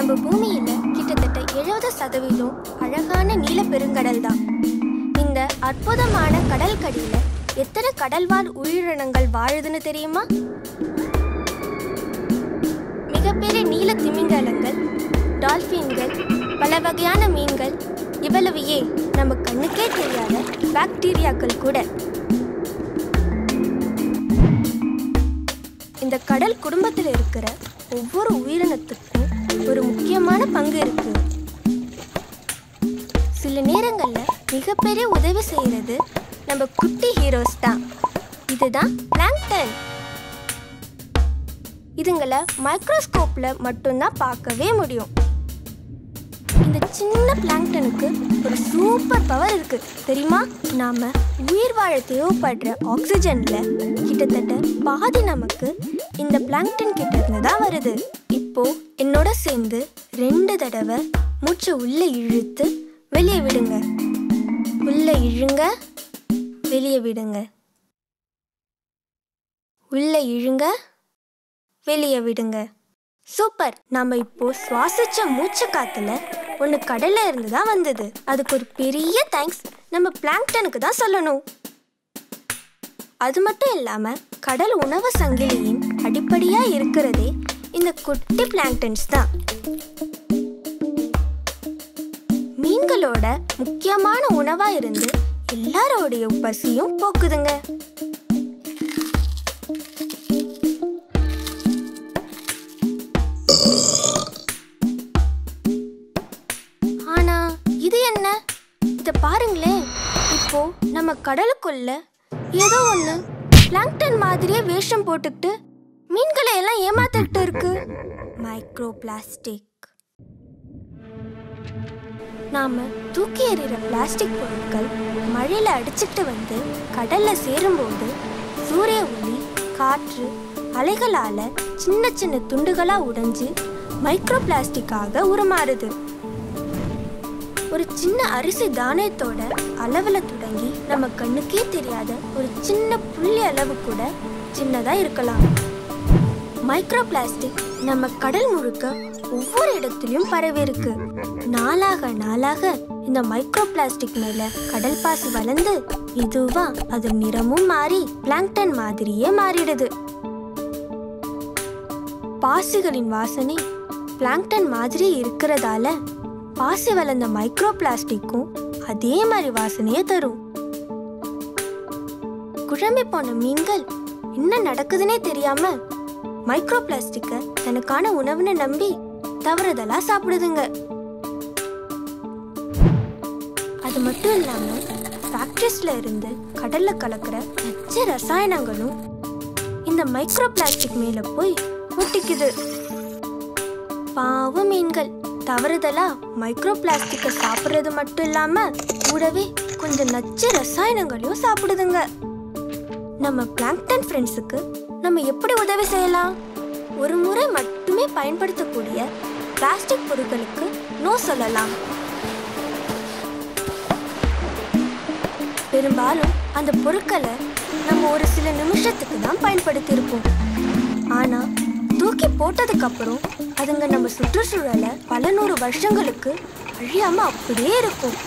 நம்ம பூமியில கிட்டத்தட்ட எழுபது சதவீதம் அழகான நீல பெருங்கடல் தான் இந்த அற்புதமான கடல் கடியில எத்தனை கடல்வாழ் உயிரினங்கள் வாழுதுன்னு தெரியுமா மிகப்பெரிய நீல திமிங்கலங்கள் டால்பின்கள் பல வகையான மீன்கள் இவ்வளவு ஏன் நம்ம கண்ணுக்கே தெரியாத பாக்டீரியாக்கள் கூட இந்த கடல் குடும்பத்தில் இருக்கிற ஒவ்வொரு உயிரினத்துக்கும் ஒரு முக்கியமான பங்கு இருக்கு சில நேரங்கள்ல மிகப்பெரிய உதவி செய்யறது நம்ம குட்டி ஹீரோஸ் தான் இதுதான் பிளாங்டன் இதுங்களை மைக்ரோஸ்கோப்ல மட்டும்தான் பார்க்கவே முடியும் இந்த சின்ன பிளாங்டனுக்கு ஒரு சூப்பர் பவர் இருக்கு தெரியுமா நாம உயிர் வாழ தேவைப்படுற ஆக்சிஜன்ல கிட்டத்தட்ட பாதி நமக்கு இந்த பிளாங்டன் கிட்ட இருந்து தான் வருது இப்போ என்னோட சேர்ந்து ரெண்டு தடவை மூச்சை உள்ள இழுத்து வெளியே விடுங்க உள்ள இழுங்க வெளியே விடுங்க உள்ள இழுங்க வெளியே விடுங்க சூப்பர் நாம இப்போ சுவாசிச்ச மூச்சு காத்துல ஒன்று கடல்ல இருந்து தான் வந்தது அதுக்கு ஒரு பெரிய தேங்க்ஸ் நம்ம பிளாங்டனுக்கு தான் சொல்லணும் அது மட்டும் இல்லாம கடல் உணவு சங்கிலியின் அடிப்படையா இருக்கிறதே இந்த குட்டி பிளாங்டன்ஸ் தான் மீன்களோட முக்கியமான உணவா இருந்து எல்லாரோடைய பசியும் போக்குதுங்க ஆனா இது என்ன இத பாருங்களேன் இப்போ நம்ம கடலுக்குள்ள ஏதோ ஒண்ணு பிளாங்டன் மாதிரியே வேஷம் போட்டுக்கிட்டு மீன்களை எல்லாம் ஏமாத்திட்டு இருக்கு மைக்ரோ பிளாஸ்டிக் நாம தூக்கி எறிகிற பிளாஸ்டிக் பொருட்கள் மழையில அடிச்சுட்டு வந்து கடல்ல சேரும்போது சூரிய ஒளி காற்று அலைகளால சின்ன சின்ன துண்டுகளா உடைஞ்சு மைக்ரோ பிளாஸ்டிக்காக உருமாறுது ஒரு சின்ன அரிசி தானியத்தோட அளவுல தொடங்கி நம்ம கண்ணுக்கே தெரியாத ஒரு சின்ன புள்ளி அளவு கூட சின்னதா இருக்கலாம் மைக்ரோ பிளாஸ்டிக் நம்ம கடல் முழுக்க ஒவ்வொரு இடத்துலயும் பரவி இருக்கு நாளாக நாளாக இந்த மைக்ரோ பிளாஸ்டிக் மேல கடல் பாசி வளர்ந்து இதுவா அது நிறமும் மாறி பிளாங்டன் மாதிரியே மாறிடுது பாசிகளின் வாசனை பிளாங்டன் மாதிரி இருக்கிறதால பாசி வளர்ந்த மைக்ரோ பிளாஸ்டிக்கும் அதே மாதிரி வாசனையை தரும் குழம்பி போன மீன்கள் என்ன நடக்குதுன்னே தெரியாம மைக்ரோ பிளாஸ்டிக்கை தனக்கான உணவுன்னு நம்பி தவறுதலா சாப்பிடுதுங்க அது மட்டும் இல்லாம ஃபேக்டரிஸ்ல இருந்து கடல்ல கலக்கிற நச்சு ரசாயனங்களும் இந்த மைக்ரோ பிளாஸ்டிக் மேல போய் ஒட்டிக்குது பாவ மீன்கள் தவறுதலா மைக்ரோ பிளாஸ்டிக்கை சாப்பிட்றது மட்டும் இல்லாம கூடவே கொஞ்சம் நச்சு ரசாயனங்களையும் சாப்பிடுதுங்க நம்ம பிளாங்டன் ஃப்ரெண்ட்ஸுக்கு நம்ம எப்படி உதவி செய்யலாம் ஒரு முறை மட்டுமே பயன்படுத்தக்கூடிய பிளாஸ்டிக் பொருட்களுக்கு நோ சொல்லலாம் பெரும்பாலும் அந்த பொருட்களை நம்ம ஒரு சில நிமிஷத்துக்கு தான் பயன்படுத்தியிருப்போம் ஆனா தூக்கி போட்டதுக்கு அப்புறம் அதுங்க நம்ம சுற்றுச்சூழலை பல நூறு வருஷங்களுக்கு அழியாம அப்படியே இருக்கும்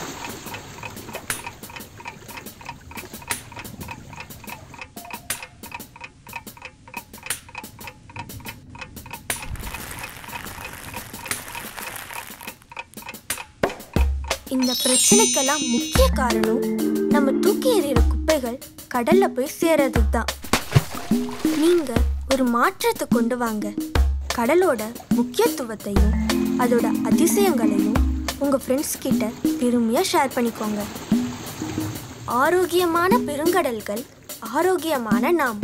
இந்த பிரச்சனைக்கெல்லாம் முக்கிய காரணம் நம்ம தூக்கி எறிகிற குப்பைகள் கடல்ல போய் சேர்றது தான் நீங்க ஒரு மாற்றத்தை கொண்டு வாங்க கடலோட முக்கியத்துவத்தையும் அதோட அதிசயங்களையும் உங்க ஃப்ரெண்ட்ஸ் கிட்ட பெருமையா ஷேர் பண்ணிக்கோங்க ஆரோக்கியமான பெருங்கடல்கள் ஆரோக்கியமான நாம்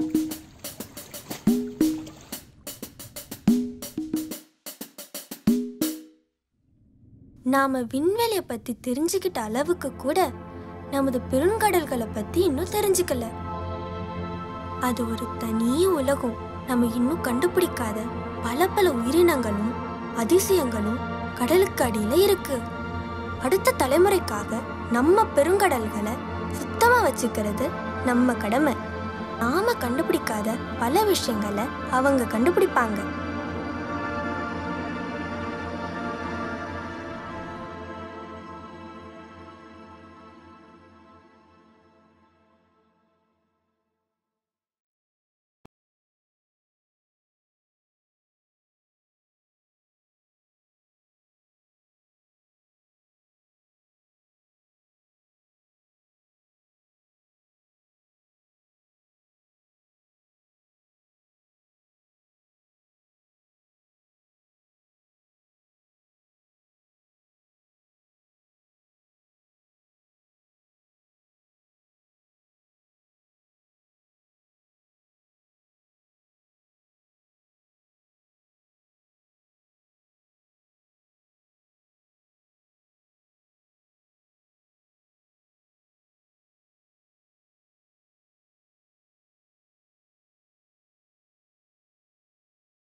நாம விண்வெளியை பத்தி தெரிஞ்சுக்கிட்ட அளவுக்கு கூட நமது பெருங்கடல்களை பத்தி இன்னும் தெரிஞ்சுக்கல அது ஒரு தனி உலகம் நம்ம இன்னும் கண்டுபிடிக்காத பல பல உயிரினங்களும் அதிசயங்களும் கடலுக்கு அடியில இருக்கு அடுத்த தலைமுறைக்காக நம்ம பெருங்கடல்களை சுத்தமா வச்சுக்கிறது நம்ம கடமை நாம கண்டுபிடிக்காத பல விஷயங்களை அவங்க கண்டுபிடிப்பாங்க